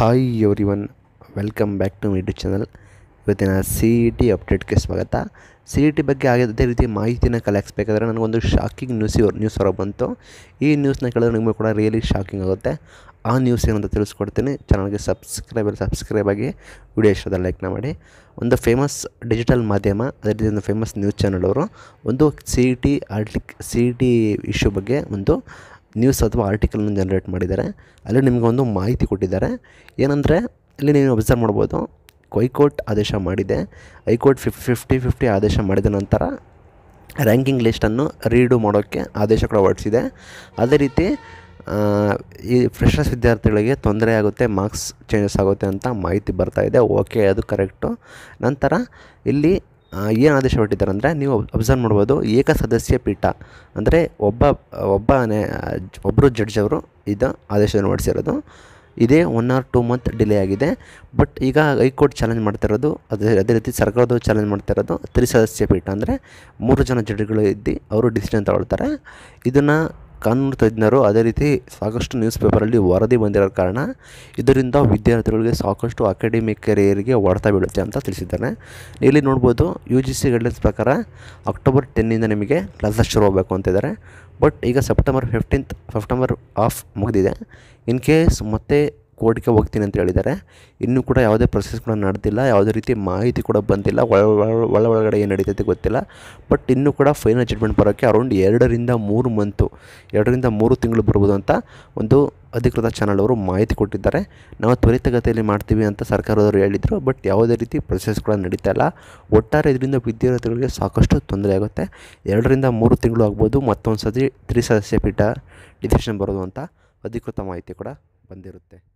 hi everyone welcome back to YouTube channel ಇವತ್ತಿನ C E T ಅಪ್ಡೇಟ್ಗೆ ಸ್ವಾಗತ C E T ಬಗ್ಗೆ ಆಗಿ ಅದೇ ರೀತಿ ಮಾಹಿತಿನ ಕಲೆಕ್ಸ್ಬೇಕಾದ್ರೆ ನನಗೊಂದು ಶಾಕಿಂಗ್ ನ್ಯೂಸ್ ನ್ಯೂಸ್ ಹೊರ ಬಂತು ಈ ನ್ಯೂಸ್ನ ಕೇಳಿದ್ರೆ ನಿಮಗೆ ಕೂಡ ರಿಯಲಿ ಶಾಕಿಂಗ್ ಆಗುತ್ತೆ ಆ ನ್ಯೂಸ್ ಏನಂತ ತಿಳಿಸ್ಕೊಡ್ತೀನಿ ಚಾನಲ್ಗೆ ಸಬ್ಸ್ಕ್ರೈಬ್ ಸಬ್ಸ್ಕ್ರೈಬ್ ಆಗಿ ವಿಡಿಯೋ ಇಷ್ಟದ ಲೈಕ್ನ ಮಾಡಿ ಒಂದು ಫೇಮಸ್ ಡಿಜಿಟಲ್ ಮಾಧ್ಯಮ ಅದೇ ರೀತಿ ಒಂದು ಫೇಮಸ್ ನ್ಯೂಸ್ ಚಾನಲ್ ಅವರು ಒಂದು ಸಿ ಇ ಟಿ ಆರ್ಟಿಕ್ ಸಿ ಇ ಟಿ ಇಶ್ಯೂ ಬಗ್ಗೆ ಒಂದು ನ್ಯೂಸ್ ಅಥವಾ ಆರ್ಟಿಕಲ್ನ ಜನ್ರೇಟ್ ಮಾಡಿದ್ದಾರೆ ಅಲ್ಲಿ ನಿಮಗೆ ಒಂದು ಮಾಹಿತಿ ಕೊಟ್ಟಿದ್ದಾರೆ ಏನಂದರೆ ಇಲ್ಲಿ ನೀವು ಅಬ್ಸರ್ವ್ ಮಾಡ್ಬೋದು ಹೈಕೋರ್ಟ್ ಆದೇಶ ಮಾಡಿದೆ ಹೈಕೋರ್ಟ್ ಫಿಫ್ ಫಿಫ್ಟಿ ಫಿಫ್ಟಿ ಆದೇಶ ಮಾಡಿದ ನಂತರ ರ್ಯಾಂಕಿಂಗ್ ಲಿಸ್ಟನ್ನು ರೀಡು ಮಾಡೋಕ್ಕೆ ಆದೇಶ ಕೂಡ ಹೊರಡಿಸಿದೆ ಅದೇ ರೀತಿ ಆ, ಈ ಫ್ರೆಶರ್ಸ್ ವಿದ್ಯಾರ್ಥಿಗಳಿಗೆ ತೊಂದರೆ ಆಗುತ್ತೆ ಮಾರ್ಕ್ಸ್ ಚೇಂಜಸ್ ಆಗುತ್ತೆ ಅಂತ ಮಾಹಿತಿ ಬರ್ತಾ ಇದೆ ಓಕೆ ಅದು ಕರೆಕ್ಟು ನಂತರ ಇಲ್ಲಿ ಏನು ಆದೇಶ ಹೊರಟಿದ್ದಾರೆ ಅಂದರೆ ನೀವು ಅಬ್ಸರ್ವ್ ಮಾಡ್ಬೋದು ಏಕಸದಸ್ಯ ಪೀಠ ಅಂದರೆ ಒಬ್ಬ ಒಬ್ಬ ಒಬ್ಬರು ಜಡ್ಜ್ ಅವರು ಇದು ಆದೇಶವನ್ನು ಹೊರಡಿಸಿರೋದು ಇದೇ one or two month delay ಆಗಿದೆ ಬಟ್ ಈಗ ಹೈಕೋರ್ಟ್ ಚಾಲೆಂಜ್ ಮಾಡ್ತಿರೋದು ಅದೇ ಅದೇ ರೀತಿ ಸರ್ಕಾರದವರು ಚಾಲೆಂಜ್ ಮಾಡ್ತಿರೋದು ತ್ರಿಸದಸ್ಯ ಪೀಠ ಅಂದರೆ ಮೂರು ಜನ ಜಡ್ಜ್ಗಳು ಇದ್ದು ಅವರು ಡಿಸಿಷನ್ ತಗೊಳ್ತಾರೆ ಇದನ್ನು ಕಾನೂನು ತಜ್ಞರು ಅದೇ ರೀತಿ ಸಾಕಷ್ಟು ನ್ಯೂಸ್ ಪೇಪರಲ್ಲಿ ವರದಿ ಬಂದಿರೋ ಕಾರಣ ಇದರಿಂದ ವಿದ್ಯಾರ್ಥಿಗಳಿಗೆ ಸಾಕಷ್ಟು ಅಕಾಡೆಮಿಕ್ ಕೆರಿಯರಿಗೆ ಹೊಡೆತ ಬೀಳುತ್ತೆ ಅಂತ ತಿಳಿಸಿದ್ದಾರೆ ಇಲ್ಲಿ ನೋಡ್ಬೋದು ಯು ಜಿ ಸಿ ಗೈಡ್ಲೈನ್ಸ್ ಪ್ರಕಾರ ಅಕ್ಟೋಬರ್ ಟೆನ್ನಿಂದ ನಿಮಗೆ ಕ್ಲಾಸಸ್ ಶುರು ಆಗಬೇಕು ಅಂತಿದ್ದಾರೆ ಬಟ್ ಈಗ ಸೆಪ್ಟೆಂಬರ್ ಫಿಫ್ಟೀನ್ತ್ ಸೆಪ್ಟೆಂಬರ್ ಆಫ್ ಮುಗಿದಿದೆ ಇನ್ ಕೇಸ್ ಮತ್ತೆ ಕೋರ್ಟ್ಗೆ ಹೋಗ್ತೀನಿ ಅಂತ ಹೇಳಿದ್ದಾರೆ ಇನ್ನೂ ಕೂಡ ಯಾವುದೇ ಪ್ರೊಸೆಸ್ ಕೂಡ ನಡೆದಿಲ್ಲ ಯಾವುದೇ ರೀತಿ ಮಾಹಿತಿ ಕೂಡ ಬಂದಿಲ್ಲ ಒಳ ಒಳ- ಒಳ ಒಳಗಡೆ ಏನು ನಡೀತೈತೆ ಗೊತ್ತಿಲ್ಲ ಬಟ್ ಇನ್ನೂ ಕೂಡ ಫೈನಲ್ ಜಡ್ಮೆಂಟ್ ಬರೋಕ್ಕೆ ಅರೌಂಡ್ ಎರಡರಿಂದ ಮೂರು ಮಂತು ಎರಡರಿಂದ ಮೂರು ತಿಂಗಳು ಬರ್ಬೋದು ಅಂತ ಒಂದು ಅಧಿಕೃತ ಚಾನಲ್ ಅವರು ಮಾಹಿತಿ ಕೊಟ್ಟಿದ್ದಾರೆ ನಾವು ತ್ವರಿತಗತಿಯಲ್ಲಿ ಮಾಡ್ತೀವಿ ಅಂತ ಸರ್ಕಾರದವರು ಹೇಳಿದರು ಬಟ್ ಯಾವುದೇ ರೀತಿ ಪ್ರೊಸೆಸ್ ಕೂಡ ನಡೀತಾ ಇಲ್ಲ ಒಟ್ಟಾರೆ ಇದರಿಂದ ವಿದ್ಯಾರ್ಥಿಗಳಿಗೆ ಸಾಕಷ್ಟು ತೊಂದರೆ ಆಗುತ್ತೆ ಎರಡರಿಂದ ಮೂರು ತಿಂಗಳು ಆಗ್ಬೋದು ಮತ್ತೊಂದು ಸತಿ ತ್ರಿಸದಸ್ಯ ಪೀಠ ಡಿಸಿಷನ್ ಬರೋದು ಅಂತ ಅಧಿಕೃತ ಮಾಹಿತಿ ಕೂಡ ಬಂದಿರುತ್ತೆ